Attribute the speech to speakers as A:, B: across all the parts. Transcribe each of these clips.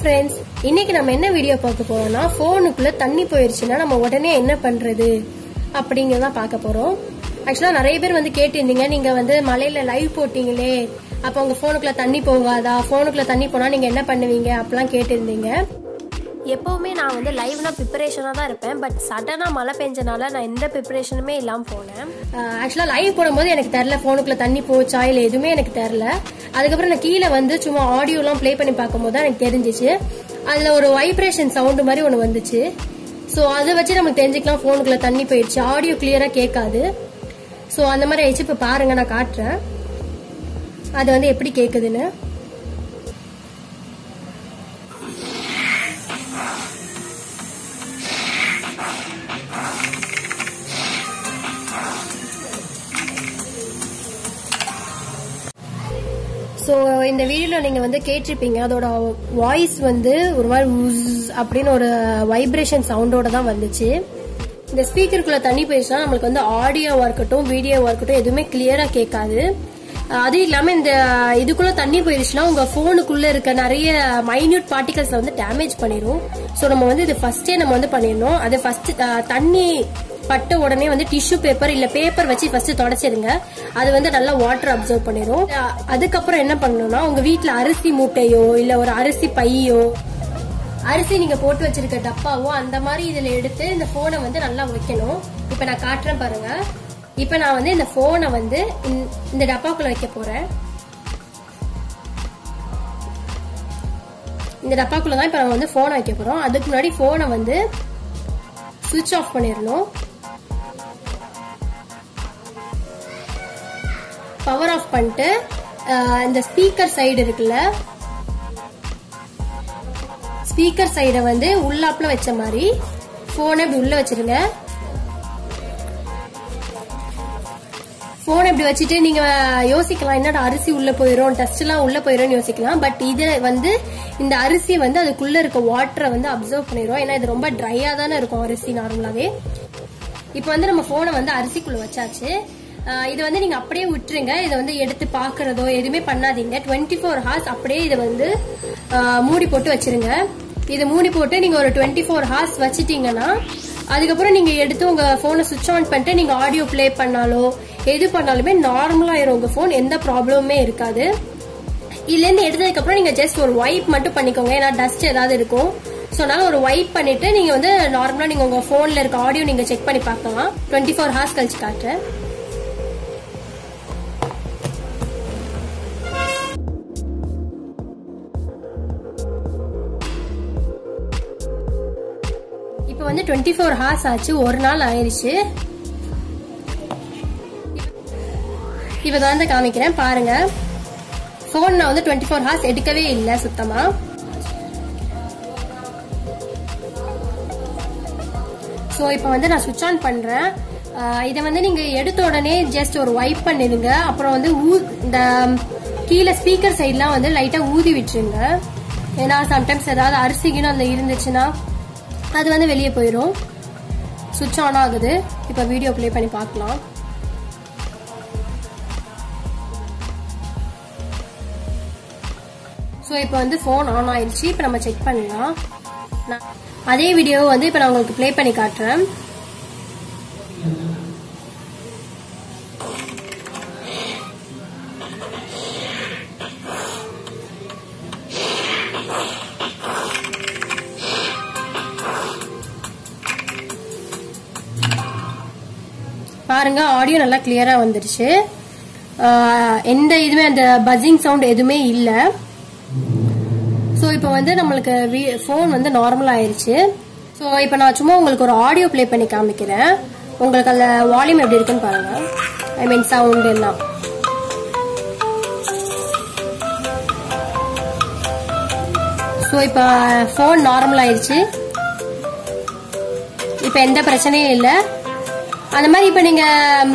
A: friends இன்னைக்கு நம்ம என்ன வீடியோ பார்க்க போறோம்னா ஃபோனுக்குள்ள தண்ணி போயிருச்சுன்னா நம்ம உடனே என்ன பண்றது அப்படிங்கறத பார்க்க போறோம் ஆக்சுவலா நிறைய பேர் வந்து கேட்டிருந்தீங்க நீங்க வந்து மலையில லைவ் போட்டீங்களே அப்ப உங்க ஃபோனுக்குள்ள தண்ணி போகாதா ஃபோனுக்குள்ள தண்ணி போனா நீங்க என்ன பண்ணுவீங்க அப்படிலாம் கேட்டிருந்தீங்க எப்போவுமே நான் வந்து லைவ்னா ப்ரிப்பரேஷனாக தான் இருப்பேன் பட் சடனாக மழை பெஞ்சனால நான் எந்த ப்ரிப்பரேஷனுமே இல்லாமல் போனேன் ஆக்சுவலாக லைவ் போடும்போது எனக்கு தெரில ஃபோனுக்குள்ள தண்ணி போச்சா இல்லை எதுவுமே எனக்கு தெரில அதுக்கப்புறம் நான் கீழே வந்து சும்மா ஆடியோலாம் ப்ளே பண்ணி பார்க்கும்போது தான் எனக்கு தெரிஞ்சிச்சு அதில் ஒரு வைப்ரேஷன் சவுண்டு மாதிரி ஒன்று வந்துச்சு ஸோ அதை வச்சு நமக்கு தெரிஞ்சுக்கலாம் ஃபோனுக்குள்ள தண்ணி போயிடுச்சு ஆடியோ கிளியராக கேட்காது ஸோ அந்த மாதிரி ஆயிடுச்சு இப்போ பாருங்க நான் காட்டுறேன் அது வந்து எப்படி கேட்குதுன்னு ஸோ இந்த வீடியோல நீங்க வந்து கேட்டிருப்பீங்க அதோட வாய்ஸ் வந்து ஒரு மாதிரி உஸ் அப்படின்னு ஒரு வைப்ரேஷன் சவுண்டோட தான் வந்துச்சு இந்த ஸ்பீக்கருக்குள்ள தண்ணி போயிடுச்சுன்னா நம்மளுக்கு வந்து ஆடியோவா இருக்கட்டும் வீடியோவா இருக்கட்டும் எதுவுமே கிளியரா கேட்காது அஹ் அதுவும் இல்லாம இந்த இதுக்குள்ள தண்ணி போயிடுச்சுன்னா உங்க போனுக்குள்ள இருக்க நிறைய மைன்யூட் பார்ட்டிகல்ஸ் வந்து டேமேஜ் பண்ணிடும் ஸோ நம்ம வந்து இது ஃபர்ஸ்டே நம்ம வந்து பண்ணிடணும் அது ஃபர்ஸ்ட் தண்ணி பட்ட உடனே வந்து டிஷ்யூ பேப்பர் இல்ல பேப்பர் வச்சு ஃபர்ஸ்ட் தொடச்சிடுங்க அது வந்து நல்லா வாட்டர் அப்சர்வ் பண்ணிடும் அஹ் அதுக்கப்புறம் என்ன பண்ணணும்னா உங்க வீட்ல அரிசி மூட்டையோ இல்ல ஒரு அரிசி பையோ அரிசி நீங்க போட்டு வச்சிருக்க டப்பாவோ அந்த மாதிரி இதுல எடுத்து இந்த போனை வந்து நல்லா வைக்கணும் இப்ப நான் காட்டுறேன் பாருங்க இப்ப நான் வந்து இந்த போனை வந்து இந்த- இந்த டப்பாக்குள்ள வைக்க போறேன் இந்த டப்பாக்குள்ள தான் இப்ப நம்ம வந்து போனை வைக்க போறோம் அதுக்கு முன்னாடி போனை வந்து சுவிட்ச் ஆஃப் பண்ணிடணும் பவர் ஆஃப் பண்ணிட்டு அஹ், இந்த ஸ்பீக்கர் சைடு இருக்குல்ல ஸ்பீக்கர் சைடை வந்து உள்ளாப்புல வச்ச மாதிரி போனை இப்படி உள்ள வச்சிருங்க போன் இப்படி வச்சுட்டு நீங்க யோசிக்கலாம் என்னடா அரிசி உள்ள போயிரும் டஸ்ட் எல்லாம் உள்ள போயிரும் யோசிக்கலாம் பட் இது வந்து இந்த அரிசி வந்து அதுக்குள்ள இருக்க வாட்டரை வந்து அப்சர்வ் பண்ணிரும் ஏன்னா இது ரொம்ப ட்ரையா தானே இருக்கும் அரிசி நார்மலாவே இப்போ வந்து நம்ம போனை வந்து அரிசிக்குள்ள வச்சாச்சு ஆஹ் இது வந்து நீங்க அப்படியே விட்டுருங்க இதை வந்து எடுத்து பாக்குறதோ எதுவுமே பண்ணாதீங்க டுவெண்ட்டி ஃபோர் ஹார்ஸ் அப்படியே இதை வந்து ஆஹ் மூடி போட்டு வச்சிருங்க இது மூடி போட்டு நீங்க ஒரு டுவெண்ட்டி ஃபோர் ஹார்ஸ் வச்சிட்டீங்கன்னா அதுக்கப்புறம் நீங்க எடுத்து உங்க போனை சுவிட்ச் ஆன் பண்ணிட்டு நீங்க ஆடியோ ப்ளே பண்ணாலோ எது பண்ணாலுமே நார்மலா ஆயிரும் உங்க போன் எந்த ப்ராப்ளமுமே இருக்காது இதுல இருந்து எடுத்ததுக்கு அப்புறம் நீங்க ஜஸ்ட் ஒரு வைப் மட்டும் பண்ணிக்கோங்க ஏன்னா டஸ்ட் ஏதாவது இருக்கும் ஸோ அதனால ஒரு வைப் பண்ணிட்டு நீங்க வந்து நார்மலா நீங்க உங்க போன்ல இருக்க ஆடியோ நீங்க செக் பண்ணி பார்க்கலாம் டுவெண்ட்டி ஃபோர் ஹார்ஸ் கழிச்சு காட்டுறேன் இப்போ வந்து டுவெண்ட்டி ஃபோர் ஹார்ஸ் ஆச்சு ஒரு நாள் ஆயிருச்சு இப்போ தான் வந்து காமிக்கிறேன் பாருங்க ஃபோன் நான் வந்து டுவெண்ட்டி ஃபோர் ஹார்ஸ் எடுக்கவே இல்லை சுத்தமா ஸோ இப்போ வந்து நான் சுவிட்ச் ஆன் பண்றேன் ஆஹ் இதை வந்து நீங்க எடுத்த உடனே ஜஸ்ட் ஒரு வைப் பண்ணிடுங்க அப்புறம் வந்து ஊ- இந்த கீழே ஸ்பீக்கர் சைட்லாம் வந்து லைட்டா ஊதி விட்டுருங்க ஏன்னா சம்டைம்ஸ் ஏதாவது அரிசிக்குன்னு அந்த இருந்துச்சுன்னா அது வந்து வெளியே போயிடும் சுவிட்ச் ஆன் ஆகுது இப்போ வீடியோ ப்ளே பண்ணி பார்க்கலாம் ஸோ இப்போ வந்து ஃபோன் ஆன் ஆயிடுச்சு இப்போ நம்ம செக் பண்ணலாம் நான் அதே வீடியோ வந்து இப்போ நான் உங்களுக்கு ப்ளே பண்ணி காட்டுறேன் பாருங்க ஆடியோ நல்லா கிளியரா வந்துருச்சு ஆஹ் எந்த இதுவுமே அந்த பஸ்ஸிங் சவுண்ட் எதுவுமே இல்லை ஸோ இப்போ வந்து நம்மளுக்கு ஃபோன் வந்து நார்மல் ஆயிருச்சு ஸோ இப்போ நான் சும்மா உங்களுக்கு ஒரு ஆடியோ ப்ளே பண்ணி காமிக்கிறேன் உங்களுக்கு அதில் வால்யூம் எப்படி இருக்குன்னு பாருங்க ஐ மீன் சவுண்ட் எல்லாம் ஸோ இப்போ ஃபோன் நார்மல் ஆயிருச்சு இப்போ எந்த பிரச்சனையும் இல்லை அந்த மாதிரி இப்போ நீங்கள்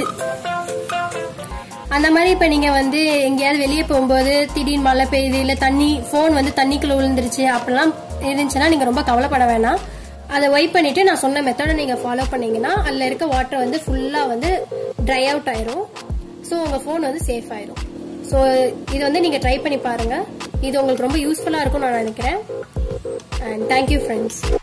A: அந்த மாதிரி இப்ப நீங்க வந்து எங்கேயாவது வெளியே போகும்போது திடீர்னு மழை பெய்யுது இல்ல தண்ணி போன் வந்து தண்ணிக்குள்ள விழுந்துருச்சு அப்படிலாம் இருந்துச்சுன்னா நீங்க ரொம்ப கவலைப்பட வேணாம் அதை வைப் பண்ணிட்டு நான் சொன்ன மெத்தடை நீங்க ஃபாலோ பண்ணீங்கன்னா அதுல இருக்க வாட்டர் வந்து ஃபுல்லா வந்து ட்ரை அவுட் ஆயிரும் ஸோ உங்க ஃபோன் வந்து சேஃப் ஆயிரும் ஸோ இது வந்து நீங்க ட்ரை பண்ணி பாருங்க இது உங்களுக்கு ரொம்ப யூஸ்ஃபுல்லா இருக்கும்னு நான் நினைக்கிறேன் அண்ட் தேங்க்யூ ஃப்ரெண்ட்ஸ்